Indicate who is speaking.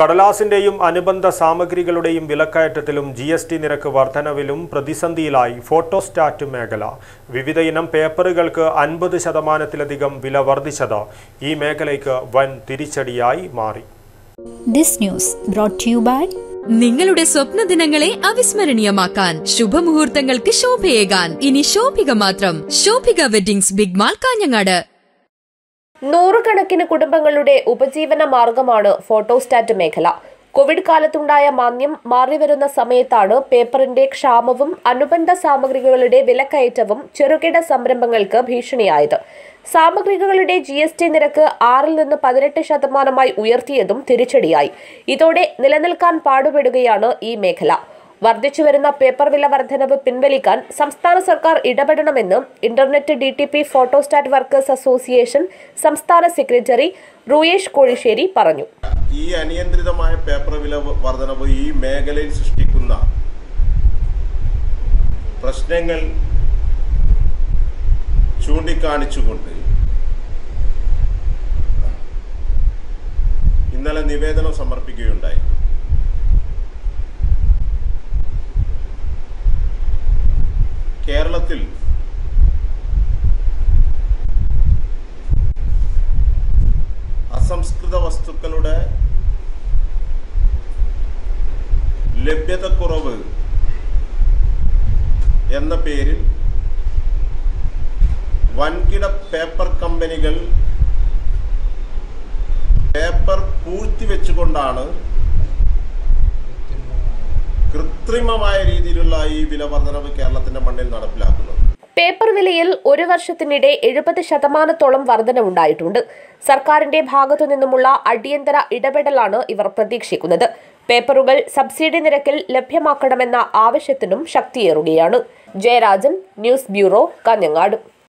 Speaker 1: കടലാസിന്റെയും അനുബന്ധ സാമഗ്രികളുടെയും വിലക്കയറ്റത്തിലും ജി എസ് ടി നിരക്ക് വർധനവിലും പ്രതിസന്ധിയിലായി ഫോട്ടോസ്റ്റാറ്റ് മേഖല വിവിധ ഇനം പേപ്പറുകൾക്ക് അൻപത് ശതമാനത്തിലധികം വില വർദ്ധിച്ചത് ഈ മേഖലയ്ക്ക് വൻ തിരിച്ചടിയായി മാറി
Speaker 2: This news brought to you by
Speaker 3: നിങ്ങളുടെ സ്വപ്ന ദിനങ്ങളെ അവിസ്മരണീയമാക്കാൻ ശുഭമുഹൂർത്തങ്ങൾക്ക് ശോഭയേകാൻ ഇനി ശോഭിക മാത്രം Shobhika weddings big mall Kanhangad
Speaker 4: നൂറുകണക്കിന് കുടുംബങ്ങളുടെ ഉപജീവന മാർഗമാണ് ഫോട്ടോസ്റ്റാറ്റ് മേഖല കോവിഡ് കാലത്തുണ്ടായ മാന്ദ്യം മാറിവരുന്ന സമയത്താണ് പേപ്പറിന്റെ ക്ഷാമവും അനുബന്ധ സാമഗ്രികളുടെ വിലക്കയറ്റവും ചെറുകിട സംരംഭങ്ങൾക്ക് ഭീഷണിയായത് സാമഗ്രികളുടെ ജി എസ് ടി നിരക്ക് ആറിൽ നിന്ന് പതിനെട്ട് ശതമാനമായി ഉയർത്തിയതും തിരിച്ചടിയായി ഇതോടെ നിലനിൽക്കാൻ പാടുപെടുകയാണ് ഈ മേഖല വർദ്ധിച്ചുവരുന്ന പേപ്പർ വില വർധനവ് പിൻവലിക്കാൻ സംസ്ഥാന സർക്കാർ ഇടപെടണമെന്ന് internet D T P photostat workers association സംസ്ഥാന സെക്രട്ടറി റൂയേഷ് കോഴിശ്ശേരി പറഞ്ഞു
Speaker 5: ഈ അനിയന്ത്രിതമായ പേപ്പർ വില വർധനവ് ഈ മേഖലയിൽ സൃഷ്ടിക്കുന്ന പ്രശ്നങ്ങൾ ചൂണ്ടിക്കാണിച്ചുകൊണ്ട് ഇന്നലെ നിവേദനം സമർപ്പിക്കുകയുണ്ടായി കേരളത്തിൽ അസംസ്കൃത വസ്തുക്കളുടെ ലഭ്യതക്കുറവ് എന്ന പേരിൽ വൻകിട പേപ്പർ കമ്പനികൾ പേപ്പർ പൂഴ്ത്തിവെച്ചുകൊണ്ടാണ് കൃത്രിമമായ രീതിയിലുള്ള ഈ വില വർധനവ് കേരളത്തിന്റെ മണ്ണിൽ നടപ്പിലാക്കുന്നത്
Speaker 4: പേപ്പർ വിലയിൽ ഒരു വർഷത്തിനിടെ എഴുപത് ശതമാനത്തോളം വർധനവുണ്ടായിട്ടുണ്ട് സർക്കാരിന്റെ ഭാഗത്തു നിന്നുമുള്ള അടിയന്തര ഇടപെടലാണ് ഇവർ പ്രതീക്ഷിക്കുന്നത് പേപ്പറുകൾ സബ്സിഡി നിരക്കിൽ ലഭ്യമാക്കണമെന്ന ആവശ്യത്തിനും ശക്തിയേറുകയാണ് ജയരാജൻ ന്യൂസ് ബ്യൂറോ കാഞ്ഞങ്ങാട്